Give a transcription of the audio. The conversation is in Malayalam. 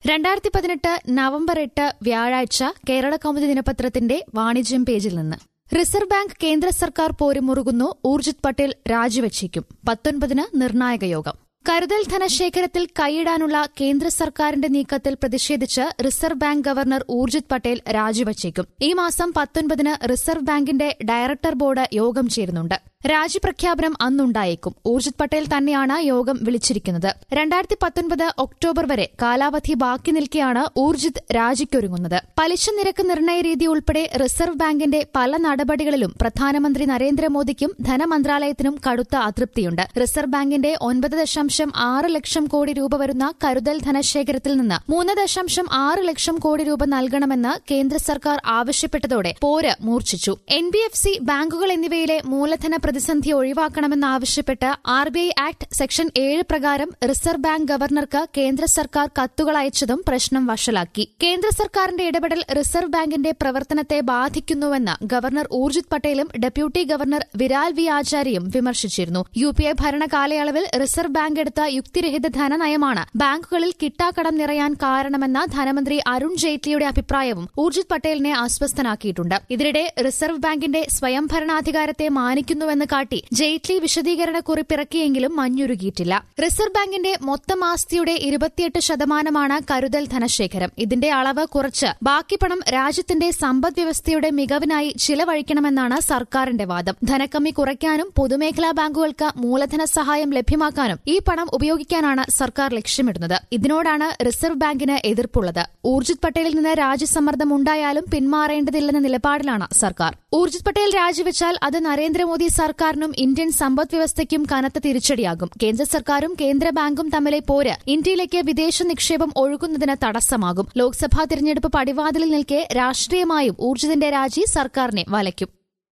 രണ്ടായിരത്തി പതിനെട്ട് നവംബർ എട്ട് വ്യാഴാഴ്ച കേരള കൗമുദി ദിനപത്രത്തിന്റെ വാണിജ്യം പേജിൽ നിന്ന് റിസർവ് ബാങ്ക് കേന്ദ്ര സർക്കാർ പോരുമുറുകുന്നു ഊർജിത് പട്ടേൽ രാജിവച്ചേക്കും പത്തൊൻപതിന് നിർണായക യോഗം കരുതൽ ധനശേഖരത്തിൽ കൈയിടാനുള്ള കേന്ദ്ര സർക്കാരിന്റെ നീക്കത്തിൽ പ്രതിഷേധിച്ച് Reserve Bank governor Urjit Patel രാജിവച്ചേക്കും ഈ മാസം പത്തൊൻപതിന് റിസർവ് ബാങ്കിന്റെ ഡയറക്ടർ ബോർഡ് യോഗം ചേരുന്നുണ്ട് രാജിപ്രഖ്യാപനം അന്നുണ്ടായേക്കും ഊർജിത് പട്ടേൽ തന്നെയാണ് യോഗം വിളിച്ചിരിക്കുന്നത് രണ്ടായിരത്തി പത്തൊൻപത് ഒക്ടോബർ വരെ കാലാവധി ബാക്കി നിൽക്കെയാണ് ഊർജിത് രാജിക്കൊരുങ്ങുന്നത് പലിശ നിരക്ക് നിർണയ രീതി ഉൾപ്പെടെ റിസർവ് ബാങ്കിന്റെ പല നടപടികളിലും പ്രധാനമന്ത്രി നരേന്ദ്രമോദിക്കും ധനമന്ത്രാലയത്തിനും കടുത്ത അതൃപ്തിയുണ്ട് റിസർവ് ബാങ്കിന്റെ ഒൻപത് ദശാംശം ആറ് ലക്ഷം കോടി രൂപ വരുന്ന കരുതൽ ധനശേഖരത്തിൽ നിന്ന് മൂന്ന് ദശാംശം ആറ് ലക്ഷം കോടി രൂപ നൽകണമെന്ന് കേന്ദ്ര സർക്കാർ ആവശ്യപ്പെട്ടതോടെ പോര് മൂർച്ഛിച്ചു എൻ ബി എഫ് സി ബാങ്കുകൾ എന്നിവയിലെ മൂലധന പ്രതിസന്ധി ഒഴിവാക്കണമെന്നാവശ്യപ്പെട്ട് R B I act section ഏഴ് പ്രകാരം റിസർവ് ബാങ്ക് ഗവർണർക്ക് കേന്ദ്ര സർക്കാർ കത്തുകൾ അയച്ചതും പ്രശ്നം വഷളാക്കി കേന്ദ്ര സർക്കാരിന്റെ ഇടപെടൽ റിസർവ് ബാങ്കിന്റെ പ്രവർത്തനത്തെ ബാധിക്കുന്നുവെന്ന് ഗവർണർ ഊർജിത് പട്ടേലും ഡെപ്യൂട്ടി ഗവർണർ വിരാൽ വി ആചാര്യയും വിമർശിച്ചിരുന്നു യു പി എ ഭരണകാലയളവിൽ റിസർവ് ബാങ്ക് എടുത്ത യുക്തിരഹിത ധനനയമാണ് ബാങ്കുകളിൽ കിട്ടാക്കടം നിറയാൻ കാരണമെന്ന ധനമന്ത്രി അരുൺ ജെയ്റ്റ്ലിയുടെ അഭിപ്രായവും ഊർജിത് പട്ടേലിനെ അസ്വസ്ഥനാക്കിയിട്ടുണ്ട് ഇതിനിടെ റിസർവ് ബാങ്കിന്റെ സ്വയംഭരണാധികാരത്തെ മാനിക്കുന്നുവെന്ന് കാട്ടി ജെയ്റ്റ്ലി വിശദീകരണ കുറിപ്പിറക്കിയെങ്കിലും മഞ്ഞുരുകിയിട്ടില്ല റിസർവ് ബാങ്കിന്റെ മൊത്തം ആസ്തിയുടെ ഇരുപത്തിയെട്ട് ശതമാനമാണ് കരുതൽ ധനശേഖരം ഇതിന്റെ അളവ് കുറച്ച് ബാക്കി പണം രാജ്യത്തിന്റെ സമ്പദ് വ്യവസ്ഥയുടെ മികവിനായി ചിലവഴിക്കണമെന്നാണ് സർക്കാരിന്റെ വാദം ധനക്കമ്മി കുറയ്ക്കാനും പൊതുമേഖലാ ബാങ്കുകൾക്ക് മൂലധന സഹായം ലഭ്യമാക്കാനും ഈ പണം ഉപയോഗിക്കാനാണ് സർക്കാർ ലക്ഷ്യമിടുന്നത് ഇതിനോടാണ് റിസർവ് ബാങ്കിന് എതിർപ്പുള്ളത് ഊർജിത് പട്ടേലിൽ നിന്ന് രാജ്യസമ്മർദ്ദം ഉണ്ടായാലും പിന്മാറേണ്ടതില്ലെന്ന നിലപാടിലാണ് സർക്കാർ ഊർജിത് പട്ടേൽ രാജിവെച്ചാൽ അത് നരേന്ദ്രമോദി സർക്കാരിനും ഇന്ത്യൻ സമ്പദ് വ്യവസ്ഥയ്ക്കും കനത്ത തിരിച്ചടിയാകും കേന്ദ്ര സർക്കാരും കേന്ദ്ര ബാങ്കും തമ്മിലെ പോര് ഇന്ത്യയിലേക്ക് വിദേശ നിക്ഷേപം ഒഴുകുന്നതിന് തടസ്സമാകും ലോക്സഭാ തിരഞ്ഞെടുപ്പ് പടിവാതിലിൽ നിൽക്കെ രാഷ്ട്രീയമായും ഊർജിതിന്റെ രാജി സർക്കാരിനെ വലയ്ക്കും